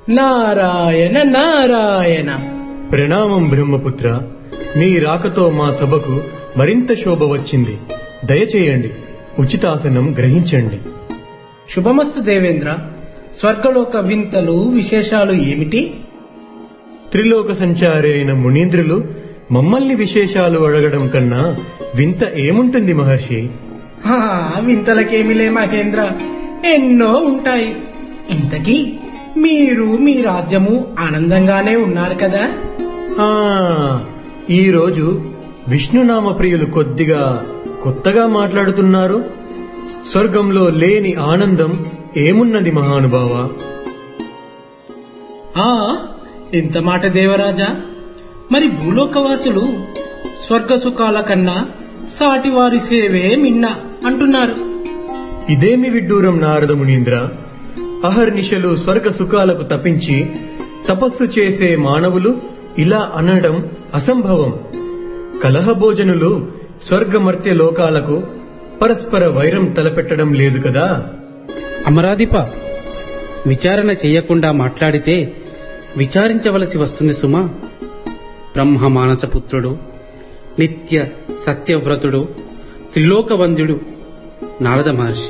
నారాయణ నారాయణ ప్రణామం బ్రహ్మపుత్ర మీ రాకతో మా సభకు మరింత శోభ వచ్చింది దయచేయండి ఉచితాసనం గ్రహించండి శుభమస్తు దేవేంద్ర స్వర్గలోక వింతలు విశేషాలు ఏమిటి త్రిలోక సంచారి అయిన మునీంద్రులు మమ్మల్ని విశేషాలు అడగడం కన్నా వింత ఏముంటుంది మహర్షి హా, వింతలకేమిలే మహేంద్ర ఎన్నో ఉంటాయి ఇంతకీ మీరు మీ రాజ్యము ఆనందంగానే ఉన్నారు కదా ఆ ఈ రోజు విష్ణునామ ప్రియులు కొద్దిగా కొత్తగా మాట్లాడుతున్నారు స్వర్గంలో లేని ఆనందం ఏమున్నది మహానుభావా ఆ ఇంత మాట దేవరాజా మరి భూలోకవాసులు స్వర్గ సుఖాల కన్నా సాటివారి సేవే మిన్న అంటున్నారు ఇదేమి విడ్డూరం నారద మునీంద్ర అహర్నిశలు స్వర్గ సుఖాలకు తప్పించి తపస్సు చేసే మానవులు ఇలా అనడం అసంభవం కలహభోజనులు స్వర్గమర్త్య లోకాలకు పరస్పర వైరం తలపెట్టడం లేదు కదా అమరాధిప విచారణ చెయ్యకుండా మాట్లాడితే విచారించవలసి వస్తుంది సుమా బ్రహ్మ మానసపుత్రుడు నిత్య సత్యవ్రతుడు త్రిలోకవంద్యుడు నారద మహర్షి